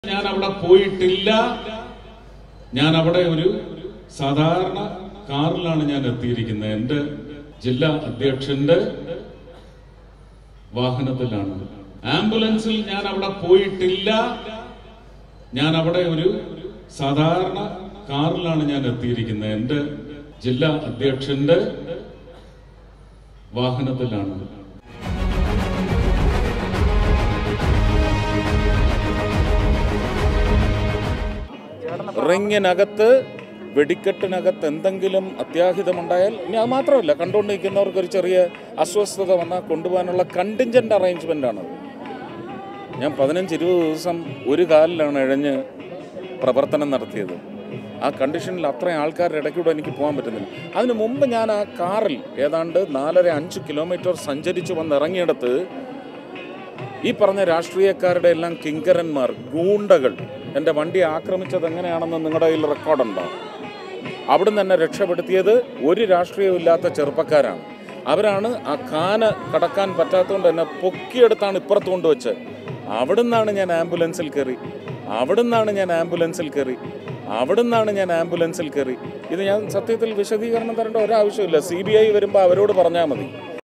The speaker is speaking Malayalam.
ഞാൻ അവിടെ പോയിട്ടില്ല ഞാൻ അവിടെ ഒരു സാധാരണ കാറിലാണ് ഞാൻ എത്തിയിരിക്കുന്നത് എന്റെ ജില്ലാ അധ്യക്ഷന്റെ വാഹനത്തിലാണ് ആംബുലൻസിൽ ഞാൻ അവിടെ പോയിട്ടില്ല ഞാൻ അവിടെ ഒരു സാധാരണ കാറിലാണ് ഞാൻ എത്തിയിരിക്കുന്നത് എന്റെ ജില്ലാ അധ്യക്ഷന്റെ വാഹനത്തിലാണ് റിങ്ങിനകത്ത് വെടിക്കെട്ടിനകത്ത് എന്തെങ്കിലും അത്യാഹിതമുണ്ടായാൽ ഇനി അത് മാത്രമല്ല കണ്ടുകൊണ്ടിരിക്കുന്നവർക്ക് ഒരു ചെറിയ അസ്വസ്ഥത വന്നാൽ കൊണ്ടുപോകാനുള്ള കണ്ടിഞ്ചൻ്റ് അറേഞ്ച്മെൻ്റ് ആണ് ഞാൻ പതിനഞ്ച് ഇരുപത് ദിവസം ഒരു കാലിലാണ് ഇഴഞ്ഞ് പ്രവർത്തനം നടത്തിയത് ആ കണ്ടീഷനിൽ അത്രയും ആൾക്കാരുടെ ഇടയ്ക്കൂടെ എനിക്ക് പോകാൻ പറ്റുന്നില്ല അതിന് മുമ്പ് ഞാൻ ആ കാറിൽ ഏതാണ്ട് നാലര അഞ്ച് കിലോമീറ്റർ സഞ്ചരിച്ച് വന്ന് ഇറങ്ങിയിടത്ത് ഈ പറഞ്ഞ രാഷ്ട്രീയക്കാരുടെ എല്ലാം കിങ്കരന്മാർ ഗൂണ്ടകൾ എൻ്റെ വണ്ടി ആക്രമിച്ചത് എങ്ങനെയാണെന്ന് നിങ്ങളുടെ കയ്യിൽ റെക്കോർഡുണ്ടോ അവിടുന്ന് എന്നെ രക്ഷപ്പെടുത്തിയത് ഒരു രാഷ്ട്രീയവും ഇല്ലാത്ത ചെറുപ്പക്കാരാണ് അവരാണ് ആ കാന കടക്കാൻ പറ്റാത്തതുകൊണ്ട് എന്നെ പൊക്കിയെടുത്താണ് ഇപ്പുറത്ത് കൊണ്ടുവച്ച് അവിടുന്നാണ് ഞാൻ ആംബുലൻസിൽ കയറി അവിടുന്നാണ് ഞാൻ ആംബുലൻസിൽ കയറി അവിടുന്നാണ് ഞാൻ ആംബുലൻസിൽ കയറി ഇത് ഞാൻ സത്യത്തിൽ വിശദീകരണം തരേണ്ട ഒരാവശ്യമില്ല സി ബി ഐ വരുമ്പോൾ അവരോട് പറഞ്ഞാൽ മതി